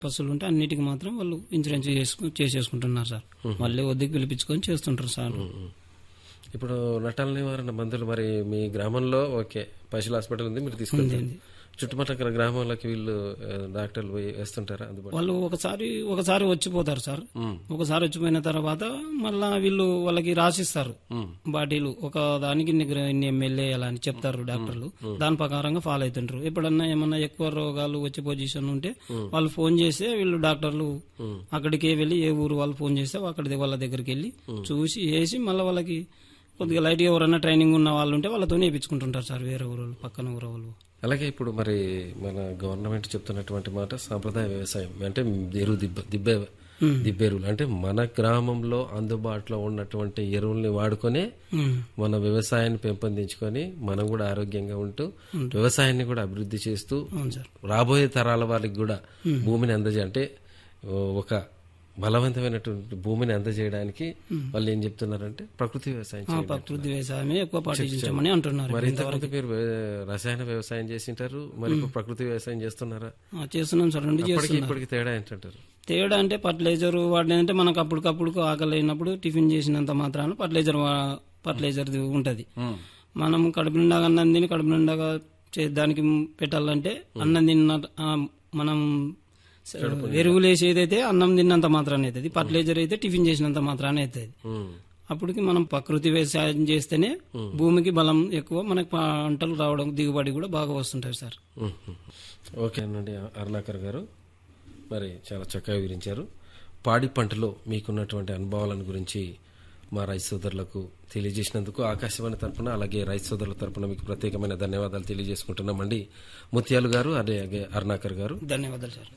పశువులు ఉంటే అన్నిటికి మాత్రం వాళ్ళు ఇన్సూరెన్స్ చేసుకు చేసేసుకుంటున్నారు సార్ మళ్ళీ వద్దకు పిలిపించుకొని చేస్తుంటారు సార్ ఇప్పుడు నటాల నివారణ మందులు మరి మీ గ్రామంలో ఓకే పశువుల హాస్పిటల్ ఉంది మీరు తీసుకెళ్తారు చుట్టుపక్కల గ్రామాలకి వీళ్ళు ఆ, డాక్టర్లు పోయి వేస్తుంటారా అందుబాటు వాళ్ళు ఒకసారి ఒకసారి వచ్చిపోతారు సార్ ఒకసారి వచ్చిపోయిన తర్వాత మళ్ళా వీళ్ళు వాళ్ళకి రాసిస్తారు బాటిలు ఒక దానికి ఇన్ని గ్రా- ఇన్ని ఎమ్మెల్యే అలా అని చెప్తారు డాక్టర్లు దాని ప్రకారంగా ఫాలో అవుతుంటారు ఎప్పుడన్నా ఏమన్నా ఎక్కువ రోగాలు వచ్చే పొజిషన్ ఉంటే వాళ్ళు ఫోన్ చేస్తే వీళ్ళు డాక్టర్లు అక్కడికే వెళ్ళి ఏ ఊరు వాళ్ళు ఫోన్ చేస్తే అక్కడి వాళ్ళ దగ్గరికి వెళ్ళి చూసి వేసి మళ్ళీ వాళ్ళకి కొద్దిగా లైట్గా ఎవరైనా ట్రైనింగ్ ఉన్న వాళ్ళు ఉంటే వాళ్ళతో వేయించుకుంటుంటారు సార్ వేరే ఊరు వాళ్ళు, పక్కన ఊరు వాళ్ళు అలాగే ఇప్పుడు మరి మన గవర్నమెంట్ చెప్తున్నటువంటి మాట సాంప్రదాయ వ్యవసాయం అంటే ఎరువు దిబ్బ దిబ్బే దిబ్బెరువులు అంటే మన గ్రామంలో అందుబాటులో ఉన్నటువంటి ఎరువుల్ని వాడుకొని ఉమ్. మన వ్యవసాయాన్ని పెంపొందించుకొని మనం కూడా ఆరోగ్యంగా ఉంటూ వ్యవసాయాన్ని కూడా అభివృద్ధి చేస్తూ అవును సార్ రాబోయే తరాల వారికి కూడా భూమిని అందజే అంటే ఓ, ఒక బలవంతమైనటువంటి భూమిని అందజేయడానికి వాళ్ళు ఏం చెప్తున్నారంటే ప్రకృతి వ్యవసాయం చేయండి. ప్రకృతి వ్యవసాయమే ఎక్కువ పాటించమని అంటున్నారు మరి ఇంతకుముందు మీరు వే- రసాయన వ్యవసాయం చేసింటారు మరి ఇప్పుడు ప్రకృతి వ్యవసాయం చేస్తున్నారా ఆ, చేస్తున్నాం సార్ రెండు ఇప్పటికి చేస్తున్నాం ఇప్పటికి తేడా ఏంటంటారు తేడా అంటే ఫర్టిలైజర్ వాడినంటే మనకు అప్పటికప్పుడు ఆకలి అయినప్పుడు టిఫిన్ చేసినంత మాత్రాన ఫర్టిలైజర్ వా- ఫర్టిలైజర్ ఉంటది మనం కడుపు నిండా అన్నం తిని కడుపు నిండాగా చే- దానికి పెట్టాలంటే అన్నం తిన్న ఆ, మనం స- ఎరువులు వేసి ఏదైతే అన్నం తిన్నంత మాత్రాన అవుతుంది ఫర్టిలైజర్ అయితే టిఫిన్ చేసినంత మాత్రాన అవుతుంది ఉమ్. అప్పటికి మనం ప్రకృతి వ్యవసాయం చేస్తేనే భూమికి బలం ఎక్కువ మనకి పంటలు రావడం దిగుబడి కూడా బాగా వస్తుంటాయి సార్ ఉమ్. ఓకే అండి అరుణాకర్ గారు మరి చాలా చక్కగా వివరించారు పాడి పంటలో మీకున్నటువంటి అనుభవాలను గురించి మా రైతు సోదరులకు తెలియజేసినందుకు ఆకాశవాణి తరపున అలాగే రైతు సోదరుల తరపున మీకు ప్రత్యేకమైన ధన్యవాదాలు తెలియజేసుకుంటున్నామండి ముత్యాలు గారు అలాగే అరుణాకర్ గారు ధన్యవాదాలు సార్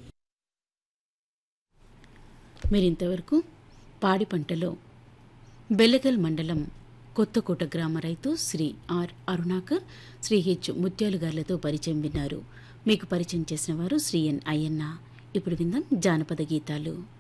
మీరింతవరకు పాడి పంటలో బెల్లగల్ మండలం కొత్తకోట గ్రామ రైతు శ్రీ ఆర్ అరుణాకర్ శ్రీ హెచ్ ముత్యాలు గార్లతో పరిచయం విన్నారు మీకు పరిచయం చేసిన వారు శ్రీ ఎన్ అయ్యన్న ఇప్పుడు విందాం జానపద గీతాలు